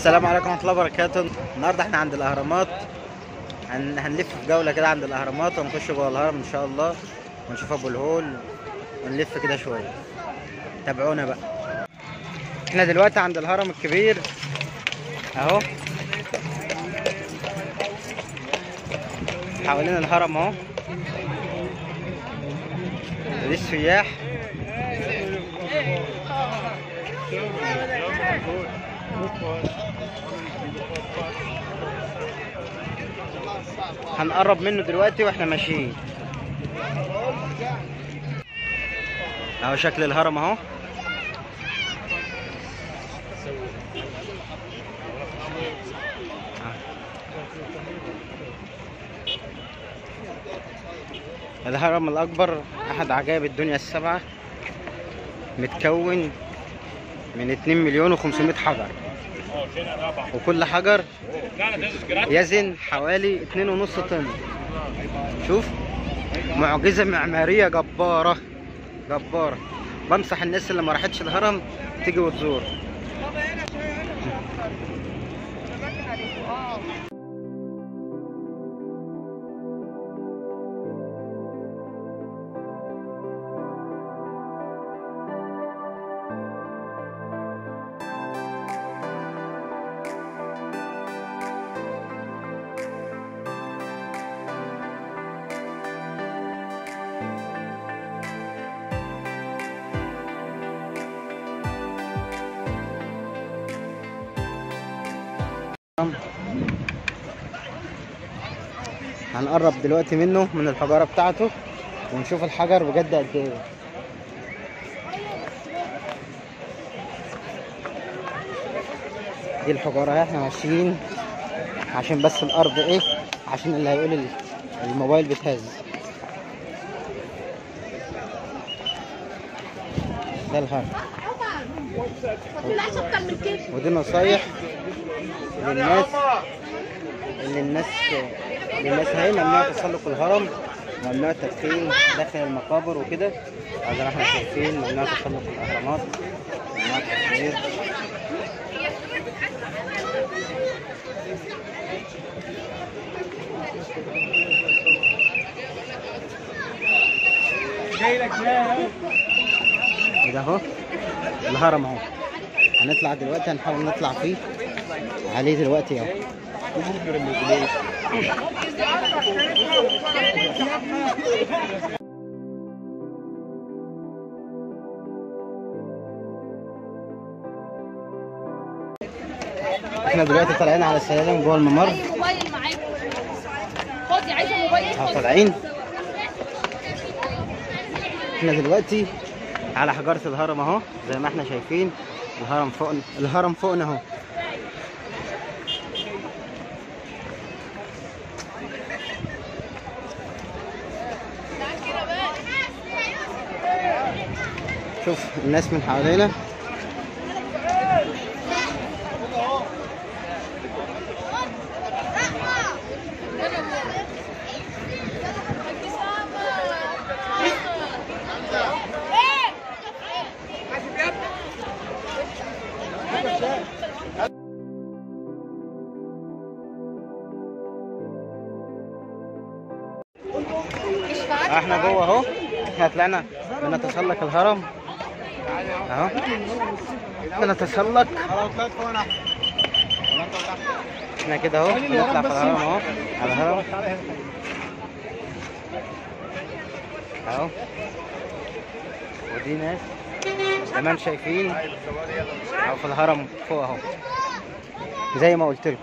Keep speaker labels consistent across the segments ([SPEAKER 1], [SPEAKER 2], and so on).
[SPEAKER 1] السلام عليكم ورحمه الله وبركاته النهارده احنا عند الاهرامات هن... هنلف في جوله كده عند الاهرامات ونخش جوه الهرم ان شاء الله ونشوف ابو الهول ونلف كده شويه تابعونا بقى احنا دلوقتي عند الهرم الكبير اهو حوالين الهرم اهو دي السياح هنقرب منه دلوقتي واحنا ماشيين اهو شكل الهرم اهو الهرم الأكبر أحد عجائب الدنيا السبعة متكون من 2 مليون و500 حجر وكل حجر يزن حوالي 2.5 طن شوف معجزة معمارية جبارة جبارة بنصح الناس اللي ما راحتش الهرم تيجي وتزور هنقرب دلوقتي منه من الحجارة بتاعته ونشوف الحجر بجد قد ايه دي الحجارة اهي احنا ماشيين عشان بس الارض ايه عشان اللي هيقول ال- الموبايل بيتهز ده الهرم
[SPEAKER 2] ما طلعش اكتر من كده
[SPEAKER 1] ودي نصايح للناس ان الناس للناس هي ممنوع تسلق الهرم ممنوع التدخين داخل المقابر وكده زي ما احنا شايفين ممنوع تسلق الاهرامات ممنوع التصوير كده اهو الهرم اهو هنطلع دلوقتي هنحاول نطلع فيه عليه دلوقتي اهو احنا دلوقتي طالعين على السلالم جوه الممر
[SPEAKER 2] موبايل معاك خدي عايزه موبايل
[SPEAKER 1] اهو
[SPEAKER 2] خدي
[SPEAKER 1] طالعين احنا دلوقتي على حجارة الهرم اهو زي ما احنا شايفين الهرم فوق الهرم فوقنا اهو شوف الناس من حوالينا احنا جوه اهو احنا طلعنا بنتسلق الهرم اهو بنتسلق احنا كده اهو بنطلع في الهرم اهو على الهرم اهو ودي ناس زي ما انتم شايفين اهو في الهرم فوق اهو زي ما قلت لكم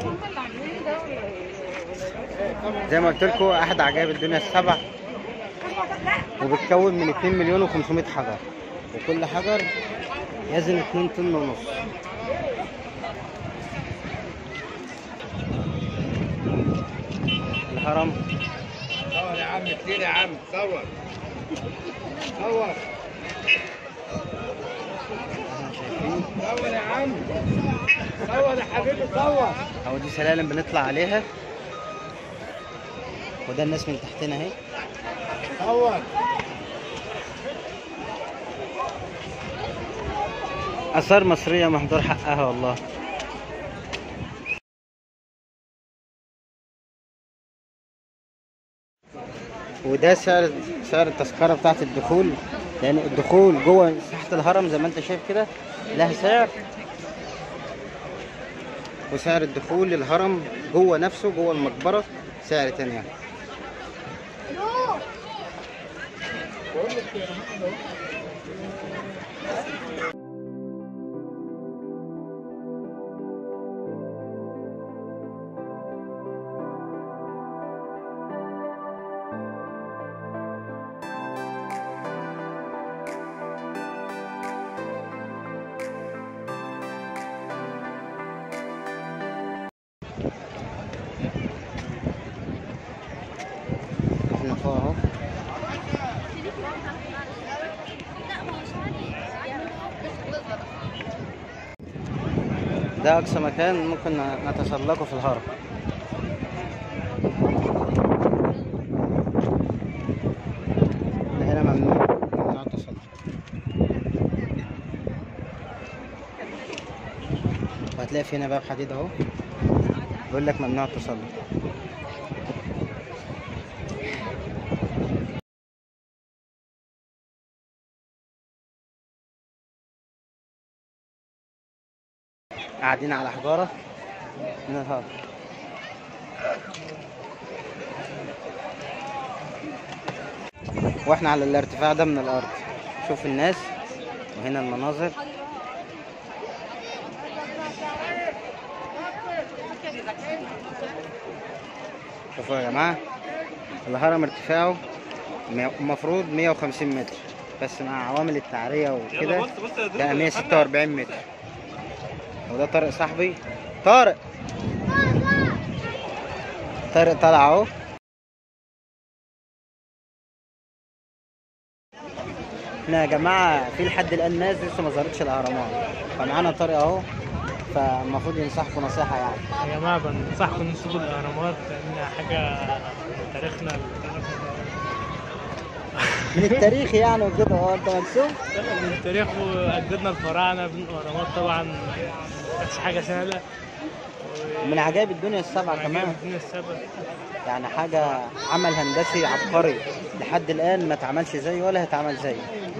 [SPEAKER 1] زي ما قلت لكم احد عجائب الدنيا السبع وبتكون من 2 مليون و500 حجر وكل حجر يزن 2 طن ونص الهرم
[SPEAKER 3] صور يا عم كتير يا عم صور صور
[SPEAKER 1] شايفين
[SPEAKER 3] صور يا عم صور يا حبيبي صور
[SPEAKER 1] اهو دي سلالم بنطلع عليها وده الناس من تحتنا اهي
[SPEAKER 3] صور
[SPEAKER 1] آثار مصرية مهدور حقها والله وده سعر سعر التذكرة بتاعت الدخول لأن الدخول جوه ساحة الهرم زي ما أنت شايف كده لها سعر وسعر الدخول للهرم جوه نفسه جوه المقبرة سعر تاني يعني. احنا فوق اهو ده أقصى مكان ممكن نتسلقه في الهرم ده هنا ممنوع ممنوع التسلق وهتلاقي في هنا باب حديد اهو بيقول لك ممنوع التسلق قاعدين على حجارة من الهرم واحنا على الارتفاع ده من الارض شوف الناس وهنا المناظر شوفوا يا جماعة الهرم ارتفاعه مية- المفروض 150 متر بس مع عوامل التعرية وكده ده 146 متر وده طارق صاحبي طارق طارق طالع اهو احنا يا جماعه في لحد الان ناس لسه ما زارتش الاهرامات فمعانا طارق اهو فالمفروض ينصحكم نصيحه يعني
[SPEAKER 4] يا جماعة بنصحكم نشوفوا الأهرامات لأن حاجة من تاريخنا
[SPEAKER 1] من التاريخ يعني وكده اه انت مكسوف
[SPEAKER 4] من تاريخ وأجدادنا الفراعنة بنوا الأهرامات طبعا كانتش حاجة سهلة
[SPEAKER 1] من عجائب الدنيا السبعه كمان
[SPEAKER 4] الدنيا السبب
[SPEAKER 1] يعني حاجه عمل هندسي عبقري لحد الان ما اتعملش زيه ولا هيتعمل زيه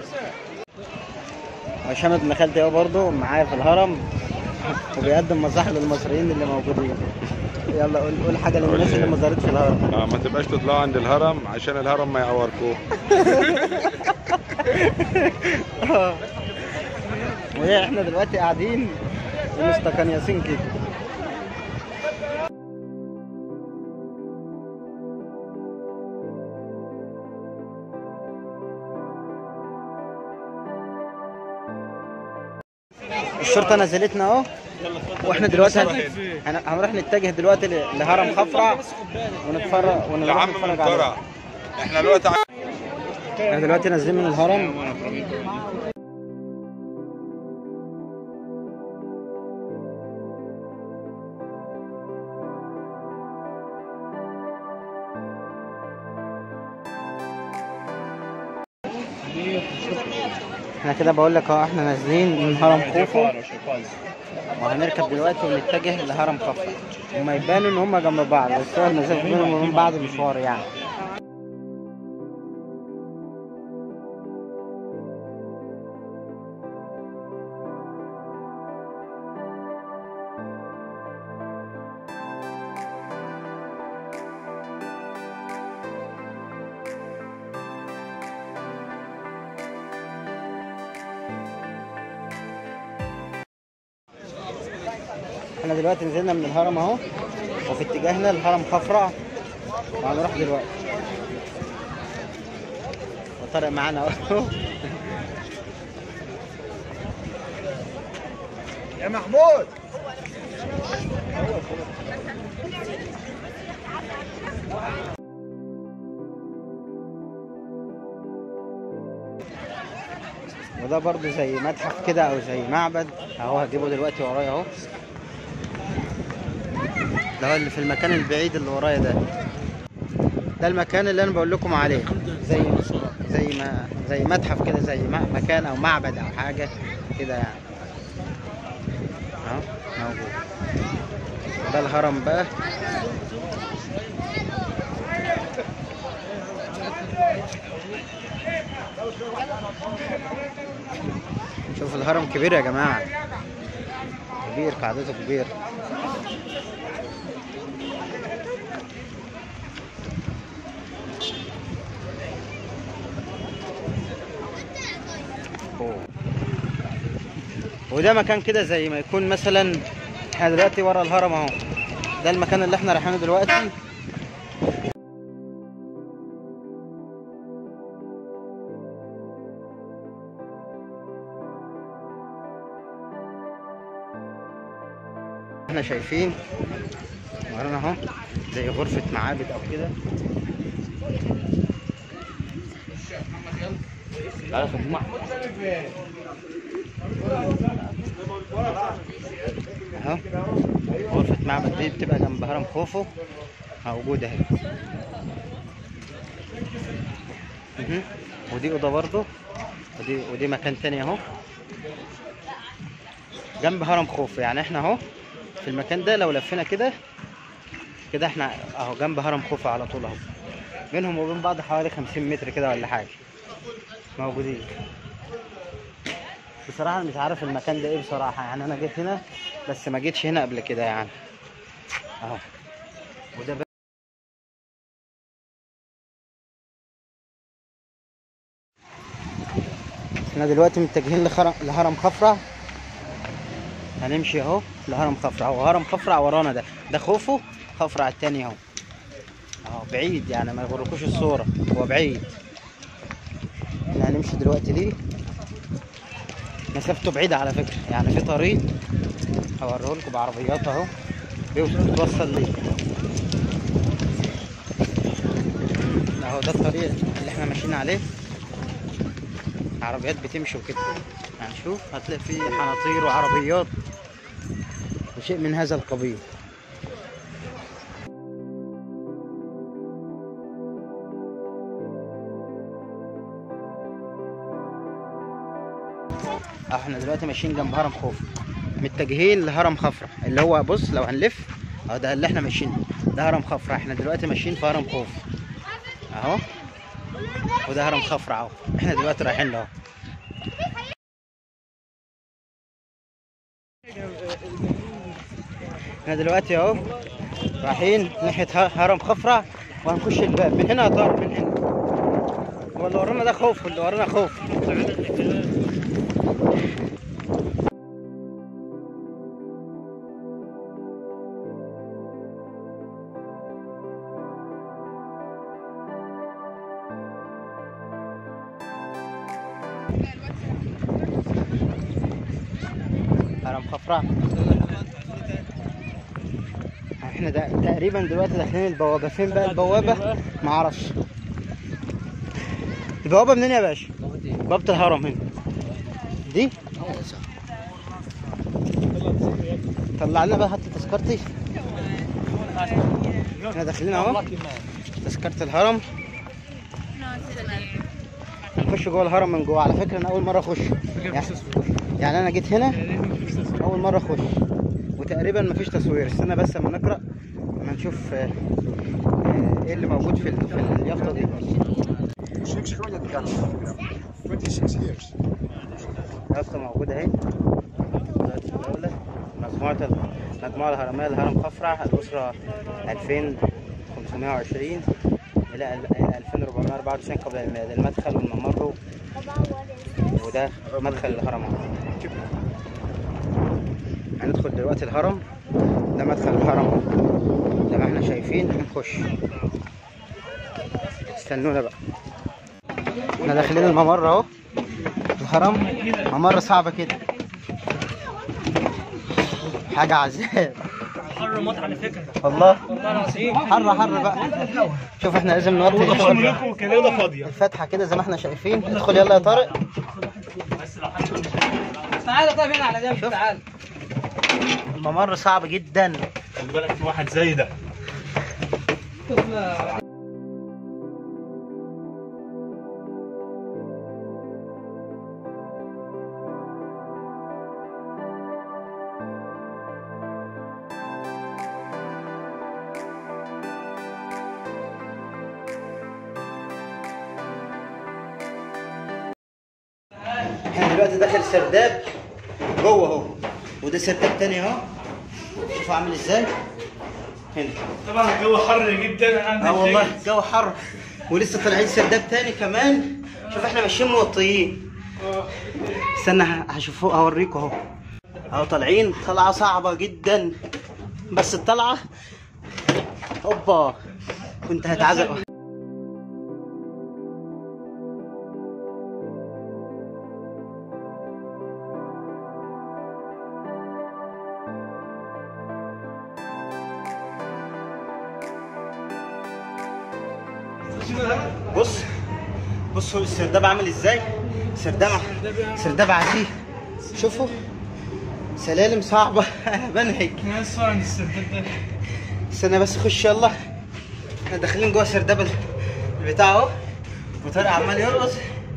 [SPEAKER 1] هشام ابن خالتي اهو برضه معايا في الهرم وبيقدم مصالح للمصريين اللي موجودين يلا قول قول حاجه للناس اللي ما زارتش الهرم
[SPEAKER 3] آه ما تبقاش تطلعوا عند الهرم عشان الهرم ما يعوركوه
[SPEAKER 1] وهي احنا دلوقتي قاعدين ومستقنيسين كده الشرطة نزلتنا اهو واحنا دلوقتي هن... هن- هنروح نتجه دلوقتي ل- لهرم خفرع ونتفرج
[SPEAKER 3] يا
[SPEAKER 1] ونروح
[SPEAKER 3] عم من
[SPEAKER 1] نتفرج عليه
[SPEAKER 3] فرع احنا دلوقتي ع-
[SPEAKER 1] احنا دلوقتي نازلين من الهرم احنا كده بقول لك اهو احنا نازلين من هرم خوفو وهنركب دلوقتي ونتجه لهرم خفرع هما يبانوا ان هما جنب بعض بس هو المسافه بينهم وبين بعض مشوار يعني احنا دلوقتي نزلنا من الهرم اهو وفي اتجاهنا لهرم خفرع وهنروح دلوقتي وطارق معانا اهو
[SPEAKER 3] يا محمود
[SPEAKER 1] وده برضو زي متحف كده او زي معبد اهو هجيبه دلوقتي ورايا اهو ده هو اللي في المكان البعيد اللي ورايا ده ده المكان اللي انا بقول لكم عليه زي زي ما زي متحف كده زي م- مكان او معبد او حاجه كده يعني اهو موجود ده الهرم بقى شوف الهرم كبير يا جماعة كبير قاعدته كبير أوه. وده مكان كده زي ما يكون مثلا احنا دلوقتي ورا الهرم اهو ده المكان اللي احنا رايحينه دلوقتي احنا شايفين ورانا اهو زي غرفة معابد او كده اهو غرفة معبد دي بتبقى جنب هرم خوفو موجودة اهي مهم. ودي اوضة برضه ودي ودي مكان تاني اهو جنب هرم خوفو يعني احنا اهو في المكان ده لو لفينا كده كده احنا اهو جنب هرم خوفو على طول اهو بينهم وبين بعض حوالي 50 متر كده ولا حاجة موجودين بصراحة أنا مش عارف المكان ده ايه بصراحة يعني انا جيت هنا بس ما جيتش هنا قبل كده يعني اهو وده بقى احنا دلوقتي متجهين لخرم لهرم خفرع هنمشي اهو لهرم خفرع هو هرم خفرع ورانا ده ده خوفو خفرع التاني اهو اهو بعيد يعني ما يغركوش الصورة هو بعيد احنا هنمشي دلوقتي ليه مسافته بعيدة على فكرة يعني في طريق هوريه لكم بعربيات اهو بيوصل توصل ليه اهو ده الطريق اللي احنا ماشيين عليه عربيات بتمشي وكده هنشوف هتلاقي فيه حناطير وعربيات وشيء من هذا القبيل اه احنا دلوقتي ماشيين جنب هرم خوف متجهين لهرم خفرع اللي هو بص لو هنلف اهو ده اللي احنا ماشيين ده هرم خفرع احنا دلوقتي ماشيين في هرم خوف اهو وده هرم خفرع اهو احنا دلوقتي رايحين له اهو احنا دلوقتي اهو رايحين ناحية ه- هرم خفرع وهنخش الباب من هنا يا طارق من هنا هو اللي ورانا ده خوف واللي ورانا خوف هرم خفرع احنا ده تقريبا دلوقتي داخلين البوابه فين بقى البوابه معرفش البوابه منين يا باشا بوابه الهرم هنا دي طلع لنا بقى هات تذكرتي احنا داخلين اهو تذكره الهرم هنخش جوه الهرم من جوه على فكره انا اول مره اخش يعني, يعني انا جيت هنا اول مره اخش وتقريبا مفيش تصوير استنى بس اما نقرا اما نشوف آه، آه، ايه اللي موجود في ال- في اليافطه دي
[SPEAKER 3] Six credit cards. 26 years.
[SPEAKER 1] يافطه موجوده اهي وزارة الدولة مجموعة ال- المجموعة الهرمية لهرم خفرع الأسرة 2520 إلى ال- إلى 2494 قبل الميلاد المدخل والممر وده مدخل الهرم أهو. هندخل دلوقتي الهرم ده مدخل الهرم أهو. زي ما احنا شايفين هنخش استنونا بقى احنا داخلين الممر اهو الهرم ممر صعب كده حاجة عذاب
[SPEAKER 4] حر موت على فكره
[SPEAKER 1] والله
[SPEAKER 4] والله العظيم
[SPEAKER 1] حر حر بقى شوف احنا لازم نوطي
[SPEAKER 4] لكم كده فاضيه
[SPEAKER 1] الفتحة كده زي ما احنا شايفين ادخل يلا يا طارق
[SPEAKER 4] تعالى طيب هنا على جنب تعالى
[SPEAKER 1] الممر صعب جدا
[SPEAKER 4] خلي بالك في واحد زي ده
[SPEAKER 1] دلوقتي داخل سرداب جوه اهو وده سرداب تاني اهو شوفوا عامل ازاي هنا
[SPEAKER 4] طبعا الجو حر جدا عندك
[SPEAKER 1] اه والله الجو حر ولسه طالعين سرداب تاني كمان شوف احنا ماشيين موطيين استنى ه- هشوفه هوريكم اهو اهو طالعين طلعه صعبه جدا بس الطلعه اوبا كنت هتعذب بص بصوا السرداب عامل ازاي سرداب سرداب عتيق شوفوا سلالم صعبة أنا بنهج
[SPEAKER 4] انا الصور عند السرداب ده
[SPEAKER 1] استنى بس خش يلا احنا داخلين جوه سرداب ال- البتاع اهو وطارق عمال يرقص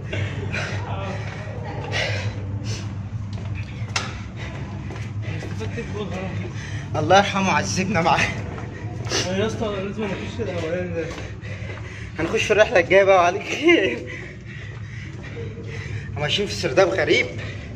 [SPEAKER 4] استفدت جوه الهرم
[SPEAKER 1] الله يرحمه عذبنا معاه
[SPEAKER 4] انا يا اسطى لازم نخش الاولاني ده
[SPEAKER 1] هنخش الرحلة الجاية بقى وعليك خير ماشيين في سرداب غريب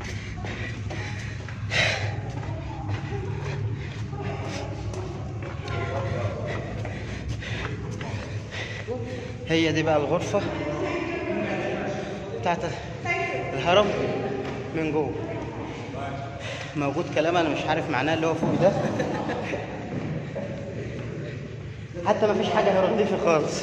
[SPEAKER 1] هي دي بقى الغرفة بتاعت الهرم من جوه موجود كلام انا مش عارف معناه اللي هو فوق ده حتى ما فيش حاجة هيرضيفي خالص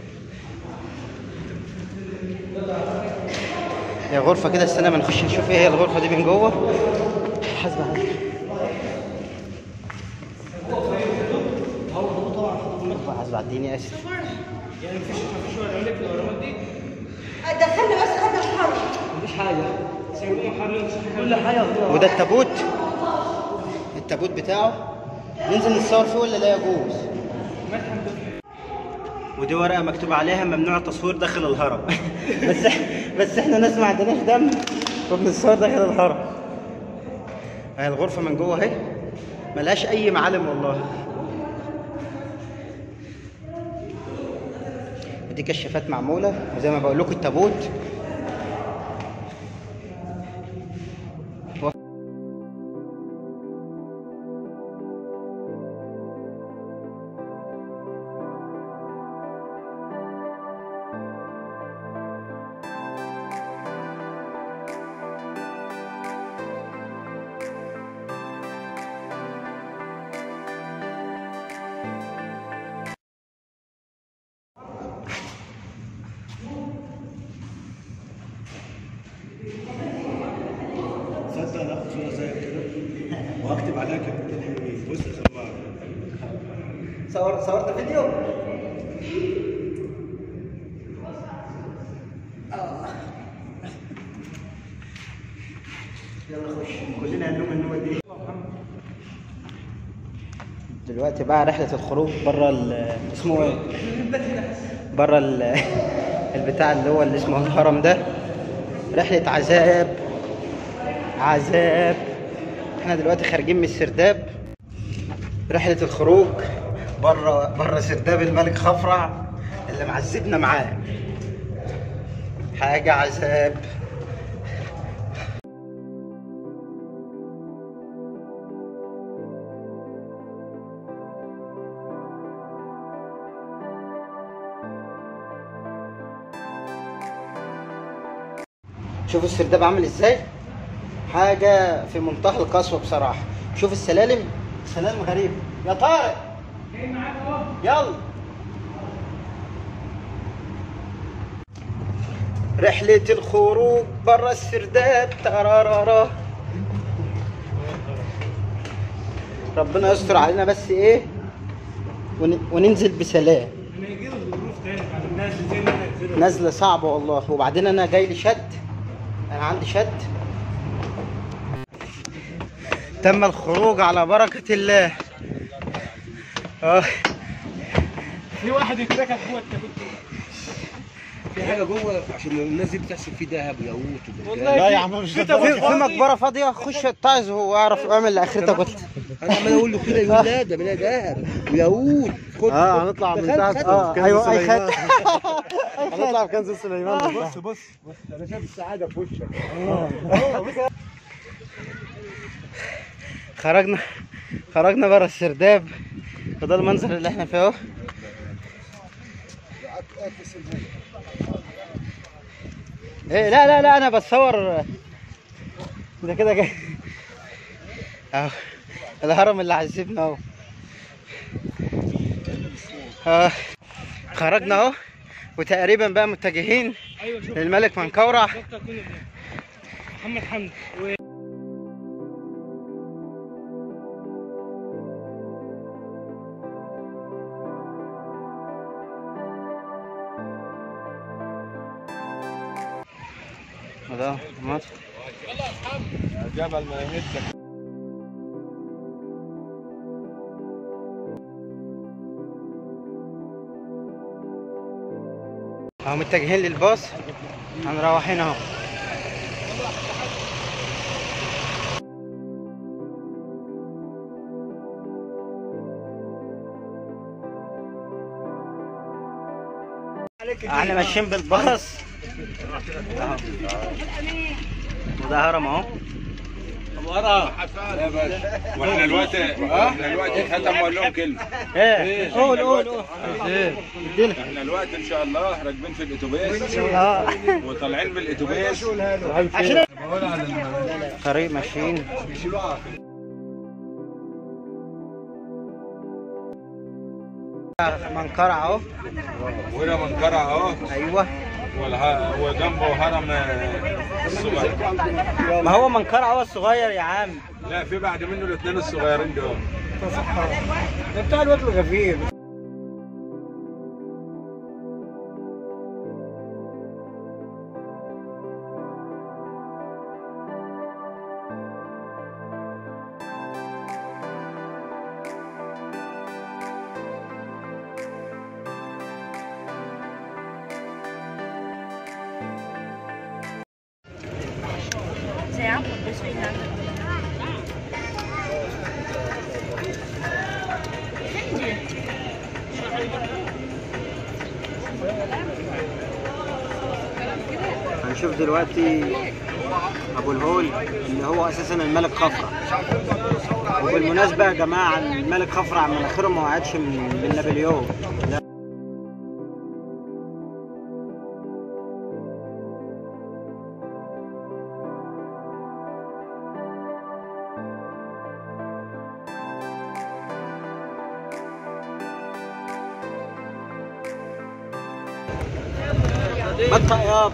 [SPEAKER 1] هي غرفة كده استنى ما نخش نشوف ايه هي الغرفة دي من جوه حاسبة حاسبة غرفة حاسبة عديني اسف
[SPEAKER 2] دخلنا بس خدنا الحر
[SPEAKER 4] كل حاجه
[SPEAKER 1] وده التابوت التابوت بتاعه ننزل نتصور فيه ولا لا يجوز ودي ورقة مكتوب عليها ممنوع التصوير داخل الهرم بس بس احنا ناس ما عندناش دم وبنتصور داخل الهرم اهي الغرفة من جوه اهي ملهاش أي معالم والله ودي كشافات معمولة وزي ما بقول لكم التابوت
[SPEAKER 3] تصدق ناخد صوره زيك كده وهكتب عليها كلمتين حلوين بص يا سماعه
[SPEAKER 1] صور صورت فيديو يلا خش كلنا هنلوم النومه دي دلوقتي بقى رحلة الخروج بره ال- اسمه ايه؟ بره ال- البتاع اللي هو اللي اسمه الهرم ده رحلة عذاب عذاب احنا دلوقتي خارجين من السرداب رحلة الخروج بره بره سرداب الملك خفرع اللي معذبنا معاه حاجة عذاب شوفوا السرداب عامل ازاي حاجة في منتهى القسوة بصراحة شوف السلالم سلالم غريبة يا طارق يلا رحلة الخروج برا السرداب ترارارا ربنا يستر علينا بس ايه ون- وننزل بسلام
[SPEAKER 4] ما يجيله ظروف تاني على الناس زي ما ينزلوا
[SPEAKER 1] نزلة صعبة والله وبعدين انا جاي لي شد انا عندي شد تم الخروج على بركة الله اه
[SPEAKER 4] في واحد يتركب جوه التابوت
[SPEAKER 3] في حاجه جوه عشان الناس دي بتحسب فيه ذهب وياقوت
[SPEAKER 4] والله
[SPEAKER 3] لا
[SPEAKER 4] في-
[SPEAKER 3] يا عم مش
[SPEAKER 4] في
[SPEAKER 1] في,
[SPEAKER 4] تابوت
[SPEAKER 1] في
[SPEAKER 4] فاضي.
[SPEAKER 1] مقبره فاضيه خش اتعظ واعرف اعمل لاخرتك وت-
[SPEAKER 3] انا عمال اقول له كده يقول لا ده بلا ذهب وياقوت خد
[SPEAKER 1] اه هنطلع من تحت اه ايوه اي خد
[SPEAKER 3] هنطلع في كنز سليمان بص بص بص انا شايف السعاده في وشك
[SPEAKER 1] خرجنا خرجنا بره السرداب وده المنظر اللي احنا فيه اهو ايه لا لا لا انا بتصور ده كده جاي اهو الهرم اللي عذبنا اهو آه، خرجنا اهو وتقريبا بقى متجهين
[SPEAKER 4] ايوه شوف
[SPEAKER 1] للملك منكورع
[SPEAKER 4] دكتور كون ابن محمد حمدي و-
[SPEAKER 1] وده ماتش
[SPEAKER 3] جبل ما يهدك
[SPEAKER 1] اهو متجهين للباص هنروحين اهو احنا ماشيين بالباص اهو وده هرم اهو
[SPEAKER 5] واحنا دلوقتي احنا دلوقتي ختم واقول لهم كلمه
[SPEAKER 1] ايه قول قول قول ايه ادينا
[SPEAKER 5] احنا دلوقتي ان شاء الله راكبين في الاتوبيس
[SPEAKER 1] اه
[SPEAKER 5] وطالعين بالاتوبيس
[SPEAKER 1] طريق ماشيين منقرع اهو
[SPEAKER 5] وهنا منقرع اهو
[SPEAKER 1] ايوه
[SPEAKER 5] والها- وجنبه هرم آه، الصغير
[SPEAKER 1] ما هو منقرع هو الصغير يا عم
[SPEAKER 5] لا في بعد منه الاثنين الصغيرين دول
[SPEAKER 1] ده بتاع الواد الغفير هنشوف دلوقتي ابو الهول اللي هو اساسا الملك خفرع وبالمناسبه يا جماعه الملك خفرع مناخيره ما وقعتش من من نابليون لا. بطأ يابا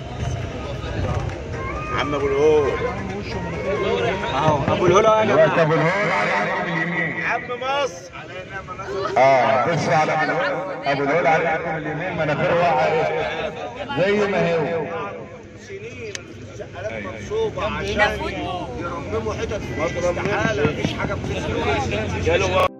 [SPEAKER 5] عم ابو الهول
[SPEAKER 1] اهو ابو الهول اهو يا جماعه
[SPEAKER 6] ابو الهول على اليمين
[SPEAKER 5] عم مصر
[SPEAKER 6] اه بص على ابو الهول ابو الهول على ايدكم اليمين مناخيره واقعه زي ما هو
[SPEAKER 3] يرمموا حتت في مصر استحاله مفيش حاجه بتنزل